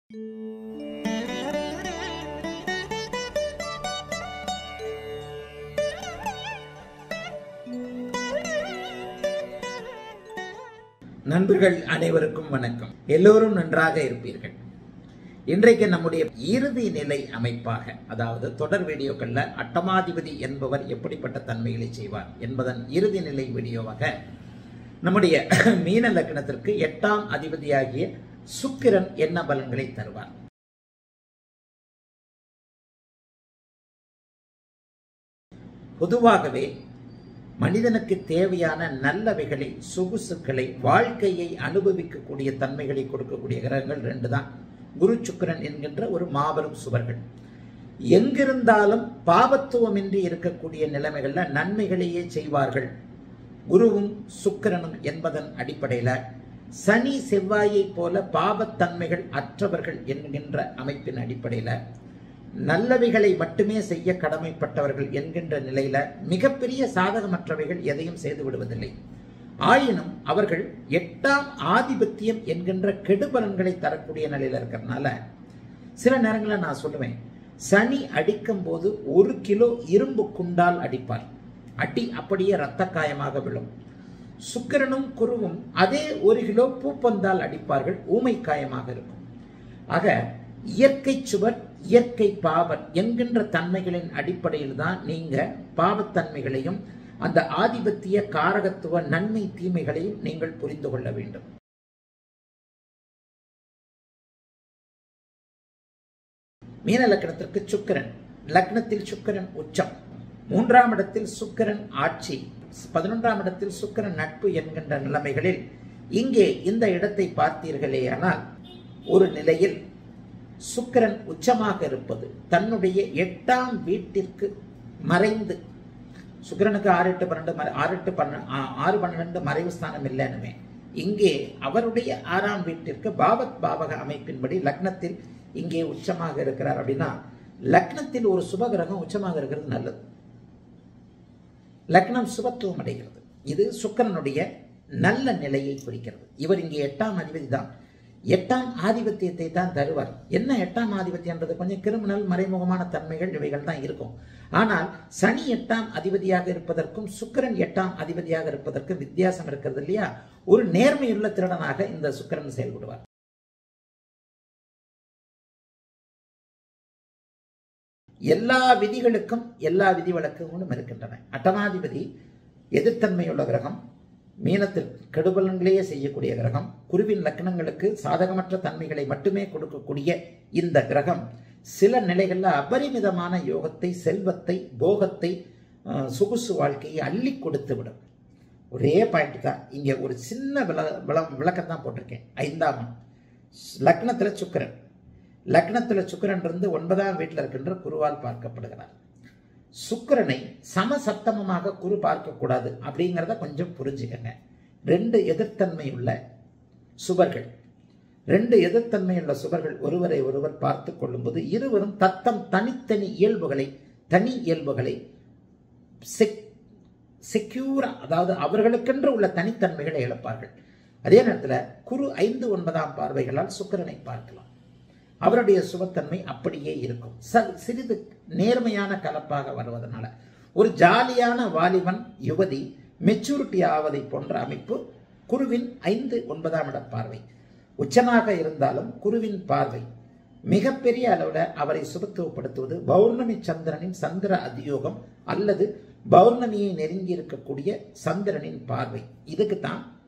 நண்பர்கள் அனைவருக்கும் வணக்கம் எல்லோரும் நன்றாக இருப்பீர்கள் இன்றைக்கு நம்முடைய இறுதி நிலை அமைப்பாக அதாவது தொடர் வீடியோக்கள்ல அட்டமாதிபதி என்பவர் எப்படிப்பட்ட தன்மைகளை செய்வார் என்பதன் இறுதி நிலை வீடியோவாக நம்முடைய மீன லக்னத்திற்கு எட்டாம் அதிபதியாகிய சுக்கிரன் என்ன பலன்களை தருவார் பொதுவாகவே மனிதனுக்கு தேவையான நல்லவைகளை சொகுசுக்களை வாழ்க்கையை அனுபவிக்கக்கூடிய தன்மைகளை கொடுக்கக்கூடிய கிரகங்கள் ரெண்டு தான் குரு சுக்கிரன் என்கின்ற ஒரு மாபெரும் சுவர்கள் எங்கிருந்தாலும் பாவத்துவமின்றி இருக்கக்கூடிய நிலைமைகள்ல நன்மைகளையே செய்வார்கள் குருவும் சுக்கிரனும் என்பதன் அடிப்படையில சனி செவ்வாயை போல பாவத்தன்மைகள் அற்றவர்கள் என்கின்ற அமைப்பின் அடிப்படையில நல்லவைகளை மட்டுமே செய்ய கடமைப்பட்டவர்கள் என்கின்ற நிலையில மிகப்பெரிய சாதகமற்றவைகள் எதையும் செய்து விடுவதில்லை ஆயினும் அவர்கள் எட்டாம் ஆதிபத்தியம் என்கின்ற கெடுபலன்களை தரக்கூடிய நிலையில இருக்கிறதுனால சில நேரங்களில் நான் சொல்லுவேன் சனி அடிக்கும் போது ஒரு கிலோ இரும்பு குண்டால் அடிப்பார் அடி அப்படியே இரத்த காயமாக விழும் சுக்கிரனும் குருவும் அதே ஒரு கிலோ பூப்பந்தால் அடிப்பார்கள் ஊமை காயமாக இருக்கும் ஆக இயற்கை சுவர் இயற்கை பாவன் என்கின்ற தன்மைகளின் அடிப்படையில் தான் நீங்க பாவத்தன்மைகளையும் அந்த ஆதிபத்திய காரகத்துவ நன்மை தீமைகளையும் நீங்கள் புரிந்து கொள்ள வேண்டும் மீன லக்னத்திற்கு சுக்கிரன் லக்னத்தில் சுக்கிரன் உச்சம் மூன்றாம் இடத்தில் சுக்கிரன் ஆட்சி பதினொன்றாம் இடத்தில் சுக்கிரன் நட்பு என்கின்ற நிலைமைகளில் இங்கே இந்த இடத்தை பார்த்தீர்களேயானால் ஒரு நிலையில் சுக்கிரன் உச்சமாக இருப்பது தன்னுடைய எட்டாம் வீட்டிற்கு மறைந்து சுக்கிரனுக்கு ஆறு எட்டு பன்னெண்டு மறை ஆறு எட்டு பன்ன ஆறு பன்னெண்டு மறைவு ஸ்தானம் இல்லைன்னுமே இங்கே அவருடைய ஆறாம் வீட்டிற்கு பாவத் பாவக அமைப்பின்படி லக்னத்தில் இங்கே உச்சமாக இருக்கிறார் அப்படின்னா லக்னத்தில் ஒரு சுபகிரகம் உச்சமாக இருக்கிறது நல்லது லக்னம் சுபத்துவம் அடைகிறது இது சுக்கரனுடைய நல்ல நிலையை குறிக்கிறது இவர் இங்கே எட்டாம் அதிபதி தான் எட்டாம் ஆதிபத்தியத்தை தான் தருவார் என்ன எட்டாம் ஆதிபத்தியன்றது கொஞ்சம் கிரிமினல் மறைமுகமான தன்மைகள் இவைகள் தான் இருக்கும் ஆனால் சனி எட்டாம் அதிபதியாக இருப்பதற்கும் சுக்கிரன் எட்டாம் அதிபதியாக இருப்பதற்கும் வித்தியாசம் இருக்கிறது இல்லையா ஒரு நேர்மையுள்ள திருடனாக இந்த சுக்கிரன் செயல்படுவார் எல்லா விதிகளுக்கும் எல்லா விதி வழக்குகளும் இருக்கின்றன அட்டமாதிபதி எதிர்த்தன்மையுள்ள கிரகம் மீனத்தில் கெடுபலன்களையே செய்யக்கூடிய கிரகம் குருவின் லக்னங்களுக்கு சாதகமற்ற தன்மைகளை மட்டுமே கொடுக்கக்கூடிய இந்த கிரகம் சில நிலைகளில் அபரிமிதமான யோகத்தை செல்வத்தை போகத்தை சொகுசு வாழ்க்கையை அள்ளி கொடுத்து விடும் ஒரே பாயிண்ட் தான் இங்கே ஒரு சின்ன விள விள விளக்கம் தான் போட்டிருக்கேன் ஐந்தாம் லக்னத்தில் சுக்கரன் லக்னத்தில் சுக்கரன் இருந்து ஒன்பதாம் வீட்டில் இருக்கின்ற குருவால் பார்க்கப்படுகிறார் சுக்கரனை சமசப்தமமாக குரு பார்க்கக்கூடாது அப்படிங்கிறத கொஞ்சம் புரிஞ்சுக்கங்க ரெண்டு எதிர்த்தன்மை உள்ள சுவர்கள் ரெண்டு எதிர்த்தன்மையுள்ள சுவர்கள் ஒருவரை ஒருவர் பார்த்து கொள்ளும்போது இருவரும் தத்தம் தனித்தனி இயல்புகளை தனி இயல்புகளை செக்யூரா அதாவது அவர்களுக்கென்று உள்ள தனித்தன்மைகளை இழப்பார்கள் அதே நேரத்தில் குரு ஐந்து ஒன்பதாம் பார்வைகளால் சுக்கரனை பார்க்கலாம் அவருடைய சுபத்தன்மை அப்படியே இருக்கும் சிறிது நேர்மையான கலப்பாக வருவதனால ஒரு ஜாலியான வாலிபன் யுவதி மெச்சூரிட்டி ஆவதை போன்ற அமைப்பு குருவின் ஐந்து ஒன்பதாம் இட பார்வை உச்சனாக இருந்தாலும் குருவின் பார்வை மிகப்பெரிய அளவில் அவரை சுபத்துவப்படுத்துவது பௌர்ணமி சந்திரனின் சந்திர அதியோகம் அல்லது பௌர்ணமியை நெருங்கி இருக்கக்கூடிய சந்திரனின் பார்வை இதுக்கு தான்